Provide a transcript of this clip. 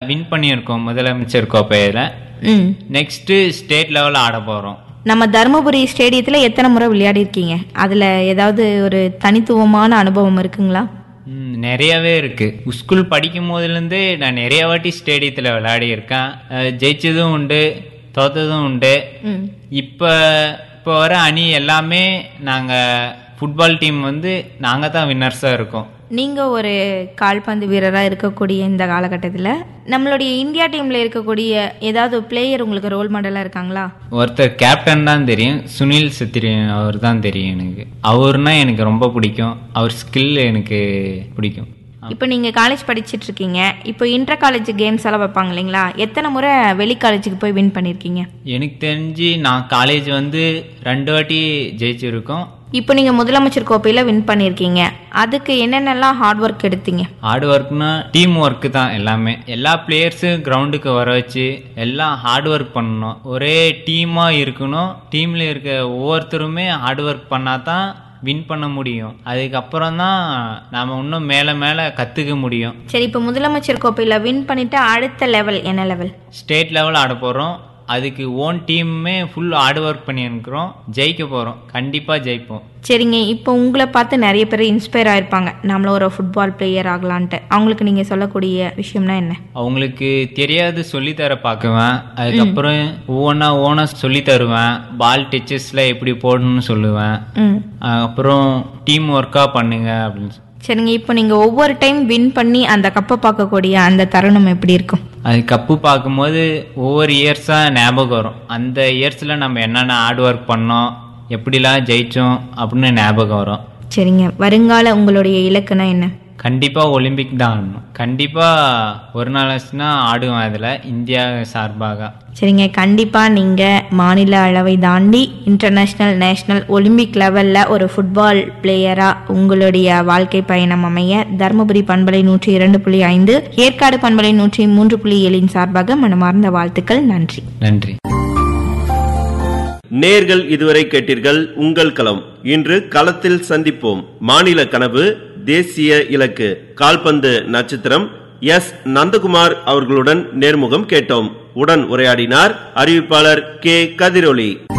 Win பண்ணியிருக்கோம் முதலமைச்சர் கோப்பையில் ம் நெக்ஸ்ட்டு ஸ்டேட் லெவலில் ஆட போகிறோம் நம்ம தருமபுரி ஸ்டேடியத்தில் எத்தனை முறை விளையாடி இருக்கீங்க அதில் ஏதாவது ஒரு தனித்துவமான அனுபவம் இருக்குங்களா ம், நிறையவே இருக்கு ஸ்கூல் படிக்கும் போதுலேருந்தே நான் நிறைய வாட்டி ஸ்டேடியத்தில் விளையாடி இருக்கேன் அஹ், ஜெயிச்சதும் உண்டு தோத்ததும் உண்டு ம் இப்போ இப்போ வர அணி எல்லாமே நாங்கள் ஃபுட்பால் டீம் வந்து நாங்கள் தான் வின்னர்ஸாக இருக்கோம் நீங்கள் ஒரு கால்பந்து வீரராக இருக்கக்கூடிய இந்த காலகட்டத்தில் நம்மளுடைய இந்தியா டீமில் இருக்கக்கூடிய ஏதாவது பிளேயர் உங்களுக்கு ரோல் மாடலாக இருக்காங்களா ஒருத்தர் கேப்டன் தான் தெரியும் சுனில் சத்திரியன் அவர் தான் தெரியும் எனக்கு அவர்னா எனக்கு ரொம்ப பிடிக்கும் அவர் ஸ்கில் எனக்கு பிடிக்கும் இப்போ நீங்கள் காலேஜ் படிச்சிட்டு இருக்கீங்க இப்போ இன்டர் காலேஜ் கேம்ஸ் எல்லாம் வைப்பாங்க இல்லைங்களா எத்தனை முறை வெளி காலேஜுக்கு போய் வின் பண்ணியிருக்கீங்க எனக்கு தெரிஞ்சு நான் காலேஜ் வந்து ரெண்டு வாட்டி ஜெயிச்சிருக்கோம் இப்போ நீங்கள் முதலமைச்சர் கோப்பையில் வின் பண்ணியிருக்கீங்க அதுக்கு என்னென்னலாம் ஹார்ட் ஒர்க் எடுத்தீங்க ஹார்ட் ஒர்க்னா டீம் ஒர்க்கு தான் எல்லாமே எல்லா பிளேயர்ஸும் கிரவுண்டுக்கு வர வச்சு எல்லாம் ஹார்ட் ஒர்க் பண்ணணும் ஒரே டீமாக இருக்கணும் டீமில் இருக்க ஒவ்வொருத்தருமே ஹார்ட் ஒர்க் பண்ணால் தான் வின் பண்ண முடியும் அதுக்கப்புறம் தான் நாம் இன்னும் மேலே மேலே கற்றுக்க முடியும் சரி இப்போ முதலமைச்சர் கோப்பையில் வின் பண்ணிட்டு அடுத்த லெவல் என்ன லெவல் ஸ்டேட் லெவல் ஆட போகிறோம் அதுக்கு ஓன் டீமுமே ஃபுல் ஹார்ட் ஒர்க் பண்ணியிருக்கிறோம் ஜெயிக்க போகிறோம் கண்டிப்பாக ஜெயிப்போம் சரிங்க இப்போ உங்களை பார்த்து நிறைய பேர் இன்ஸ்பயர் ஆயிருப்பாங்க நம்மளும் ஒரு ஃபுட்பால் பிளேயர் ஆகலான்ட்டு அவங்களுக்கு நீங்கள் சொல்லக்கூடிய விஷயம்னா என்ன அவங்களுக்கு தெரியாது சொல்லித்தர பார்க்குவேன் அதுக்கப்புறம் ஒவ்வொன்றா ஓனா சொல்லி தருவேன் பால் டச்சஸில் எப்படி போடணும்னு சொல்லுவேன் ம் அப்புறம் டீம் ஒர்க்காக பண்ணுங்க அப்படின்னு சொல்லி. சரிங்க இப்போ நீங்கள் ஒவ்வொரு டைம் வின் பண்ணி அந்த கப்பை பார்க்கக்கூடிய அந்த தருணம் எப்படி இருக்கும் அது கப்பு பார்க்கும்போது ஒவ்வொரு இயர்ஸாக ஞாபகம் வரும் அந்த இயர்ஸில் நம்ம என்னென்ன ஹார்ட் ஒர்க் பண்ணோம் எப்படிலாம் ஜெயித்தோம் அப்படின்னு ஞாபகம் வரும் சரிங்க வருங்கால உங்களுடைய இலக்குனா என்ன கண்டிப்பாக ஒலிம்பிக் தான் ஆடணும் கண்டிப்பாக ஒரு நாளாச்சுன்னா ஆடுவேன் அதில் இந்தியா சார்பாக சரிங்க கண்டிப்பாக நீங்கள் மாநில அளவை தாண்டி இன்டர்நேஷ்னல் நேஷ்னல் ஒலிம்பிக் லெவலில் ஒரு ஃபுட்பால் பிளேயராக உங்களுடைய வாழ்க்கை பயணம் அமைய தருமபுரி பண்பலை நூற்றி இரண்டு புள்ளி ஐந்து ஏற்காடு பண்பலை நூற்றி மூன்று புள்ளி ஏழின் சார்பாக மனமார்ந்த வாழ்த்துக்கள் நன்றி நன்றி நேர்கள் இதுவரை கேட்டீர்கள் உங்கள் களம் இன்று களத்தில் சந்திப்போம் மாநில கனவு தேசிய இலக்கு கால்பந்து நட்சத்திரம் எஸ் நந்தகுமார் அவர்களுடன் நேர்முகம் கேட்டோம் உடன் உரையாடினார் அறிவிப்பாளர் கே கதிரொலி